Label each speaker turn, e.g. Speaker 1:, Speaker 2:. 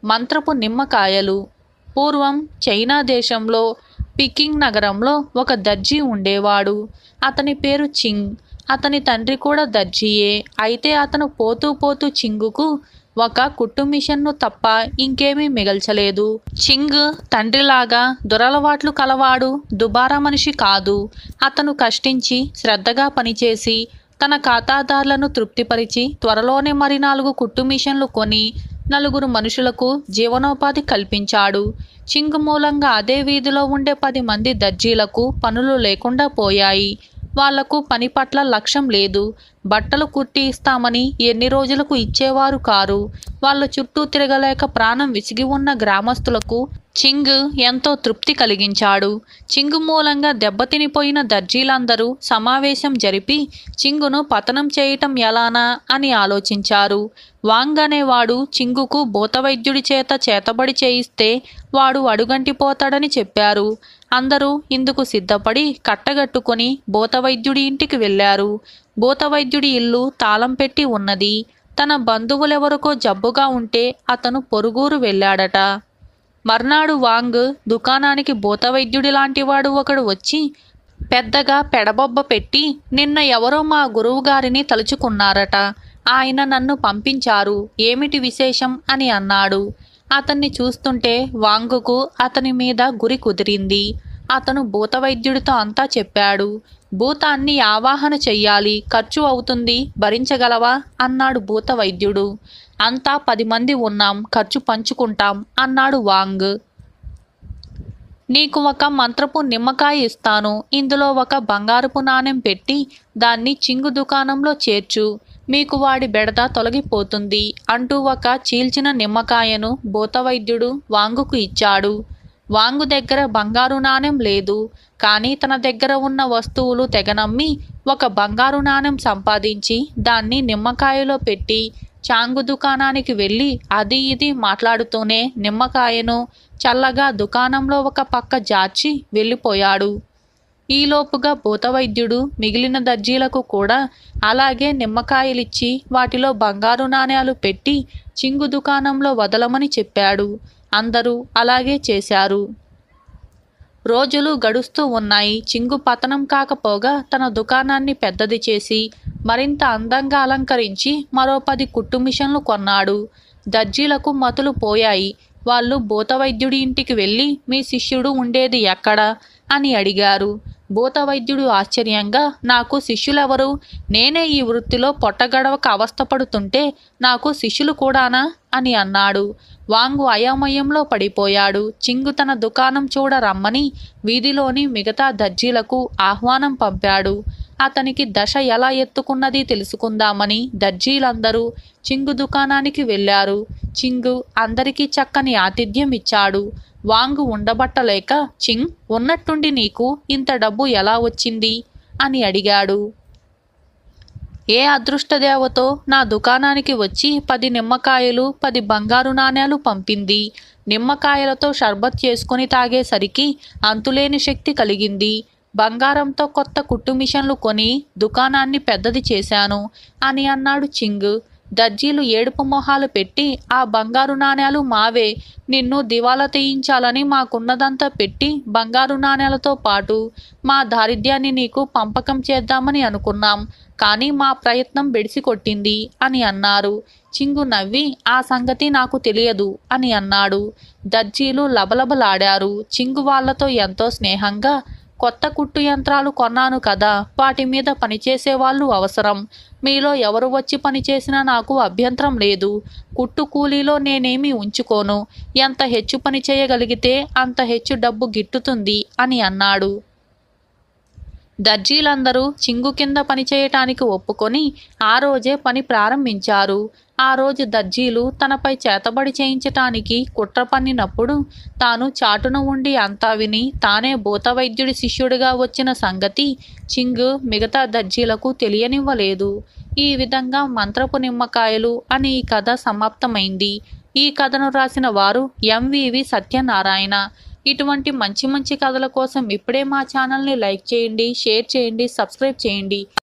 Speaker 1: మంత్రపు నిమ్మకాయలు పూర్వం చైనా దేశంలో పికింగ్ నగరంలో ఒక దర్జీ ఉండేవాడు అతని పేరు చింగ్ అతని తండ్రి కూడా దర్జీయే అయితే అతను పోతూ పోతూ చింగుకు ఒక కుట్టు మిషన్ను తప్ప ఇంకేమీ మిగల్చలేదు చింగ్ తండ్రిలాగా దురలవాట్లు కలవాడు దుబారా మనిషి కాదు అతను కష్టించి శ్రద్ధగా పనిచేసి తన ఖాతాదారులను తృప్తిపరిచి త్వరలోనే మరి నాలుగు కుట్టు మిషన్లు కొని నలుగురు మనుషులకు జీవనోపాధి కల్పించాడు చింగ్ మూలంగా అదే వీధిలో ఉండే పది మంది దర్జీలకు పనులు లేకుండా పోయాయి వాళ్లకు పని పట్ల లక్ష్యం లేదు బట్టలు కుట్టి ఇస్తామని ఎన్ని రోజులకు ఇచ్చేవారు కారు వాళ్ళ చుట్టూ తిరగలేక ప్రాణం విసిగి ఉన్న గ్రామస్తులకు చింగ్ ఎంతో తృప్తి కలిగించాడు చింగు మూలంగా దెబ్బతినిపోయిన దర్జీలందరూ సమావేశం జరిపి చింగును పతనం చేయటం ఎలానా అని ఆలోచించారు వాంగ్ అనేవాడు చింగుకు భూతవైద్యుడి చేత చేతబడి చేయిస్తే వాడు అడుగంటిపోతాడని చెప్పారు అందరూ ఇందుకు సిద్ధపడి కట్టగట్టుకొని భూతవైద్యుడి ఇంటికి వెళ్ళారు భూతవైద్యుడి ఇల్లు తాళం పెట్టి ఉన్నది తన బంధువులెవరికో జబ్బుగా ఉంటే అతను పొరుగురు వెళ్ళాడట మర్నాడు వాంగ్ దుకాణానికి భూతవైద్యుడి లాంటివాడు ఒకడు వచ్చి పెద్దగా పెడబొబ్బ పెట్టి నిన్న ఎవరో మా గురువుగారిని తలుచుకున్నారట ఆయన నన్ను పంపించారు ఏమిటి విశేషం అని అన్నాడు అతన్ని చూస్తుంటే వాంగుకు అతని మీద గురి కుదిరింది అతను భూతవైద్యుడితో అంతా చెప్పాడు భూతాన్ని ఆవాహన చెయ్యాలి ఖర్చు అవుతుంది భరించగలవా అన్నాడు భూతవైద్యుడు అంతా పది మంది ఉన్నాం ఖర్చు పంచుకుంటాం అన్నాడు వాంగ్ నీకు ఒక మంత్రపు నిమ్మకాయ ఇస్తాను ఇందులో ఒక బంగారపు నాణెం పెట్టి దాన్ని చింగు దుకాణంలో చేర్చు మీకు వాడి బెడద తొలగిపోతుంది అంటూ ఒక చీల్చిన నిమ్మకాయను భూతవైద్యుడు వాంగుకు ఇచ్చాడు వాంగు దగ్గర బంగారు నాణెం లేదు కానీ తన దగ్గర ఉన్న వస్తువులు తెగనమ్మి ఒక బంగారు నాణెం సంపాదించి దాన్ని నిమ్మకాయలో పెట్టి చాంగు దుకాణానికి వెళ్ళి అది ఇది మాట్లాడుతూనే నిమ్మకాయను చల్లగా దుకాణంలో ఒక పక్క జార్చి వెళ్ళిపోయాడు ఈలోపుగా భూతవైద్యుడు మిగిలిన దర్జీలకు కూడా అలాగే నిమ్మకాయలిచ్చి వాటిలో బంగారు నాణేలు పెట్టి చింగు దుకాణంలో వదలమని చెప్పాడు అందరూ అలాగే చేశారు రోజులు గడుస్తూ ఉన్నాయి చింగు పతనం కాకపోగా తన దుకాణాన్ని పెద్దది చేసి మరింత అందంగా అలంకరించి మరో పది కుట్టు మిషన్లు కొన్నాడు దర్జీలకు మతులు పోయాయి వాళ్ళు భూతవైద్యుడి ఇంటికి వెళ్ళి మీ శిష్యుడు ఉండేది ఎక్కడ అని అడిగారు భూతవైద్యుడు ఆశ్చర్యంగా నాకు శిష్యులెవరు నేనే ఈ వృత్తిలో పొట్టగడవక అవస్థపడుతుంటే నాకు శిష్యులు కూడానా అని అన్నాడు వాంగు అయోమయంలో పడిపోయాడు చింగు తన దుకాణం చూడ రమ్మని వీధిలోని మిగతా దర్జీలకు ఆహ్వానం పంపాడు అతనికి దశ ఎలా ఎత్తుకున్నది తెలుసుకుందామని దర్జీలందరూ చింగు దుకాణానికి వెళ్ళారు చింగు అందరికీ చక్కని ఆతిథ్యం ఇచ్చాడు వాంగు ఉండబట్టలేక చింగ్ ఉన్నట్టుండి నీకు ఇంత డబ్బు ఎలా వచ్చింది అని అడిగాడు ఏ అదృష్టదేవతో నా దుకాణానికి వచ్చి పది నిమ్మకాయలు పది బంగారు నాణేలు పంపింది నిమ్మకాయలతో షర్బత్ చేసుకుని తాగేసరికి అంతులేని శక్తి కలిగింది బంగారంతో కొత్త కుట్టు మిషన్లు కొని దుకాణాన్ని పెద్దది చేశాను అని అన్నాడు చింగ్ దర్జీలు ఏడుపు మొహాలు పెట్టి ఆ బంగారు నాణేలు మావే నిన్ను దివాలా తీయించాలని మాకున్నదంతా పెట్టి బంగారు నాణేలతో పాటు మా దారిద్ర్యాన్ని నీకు పంపకం చేద్దామని అనుకున్నాం కానీ మా ప్రయత్నం బెడిసి కొట్టింది అని అన్నారు చింగు నవ్వి ఆ సంగతి నాకు తెలియదు అని అన్నాడు దర్జీలు లబలబలాడారు చింగు వాళ్ళతో ఎంతో స్నేహంగా కొత్త కుట్టు యంత్రాలు కొన్నాను కదా వాటి మీద పనిచేసే వాళ్ళు అవసరం మీలో ఎవరు వచ్చి పనిచేసినా నాకు అభ్యంతరం లేదు కుట్టు కూలీలో నేనేమి ఉంచుకోను ఎంత హెచ్చు పని చేయగలిగితే అంత హెచ్చు డబ్బు గిట్టుతుంది అని అన్నాడు దర్జీలందరూ చింగు కింద పనిచేయటానికి ఒప్పుకొని ఆ రోజే పని ప్రారంభించారు ఆ రోజు దర్జీలు తనపై చేతబడి చేయించటానికి కుట్ర పన్నినప్పుడు తాను చాటున ఉండి అంతా విని తానే భూతవైద్యుడి శిష్యుడిగా వచ్చిన సంగతి చింగు మిగతా దర్జీలకు తెలియనివ్వలేదు ఈ విధంగా మంత్రపు నిమ్మకాయలు అని ఈ కథ సమాప్తమైంది ఈ కథను రాసిన వారు ఎంవివి సత్యనారాయణ ఇటువంటి మంచి మంచి కథల కోసం ఇప్పుడే మా ఛానల్ని లైక్ చేయండి షేర్ చేయండి సబ్స్క్రైబ్ చేయండి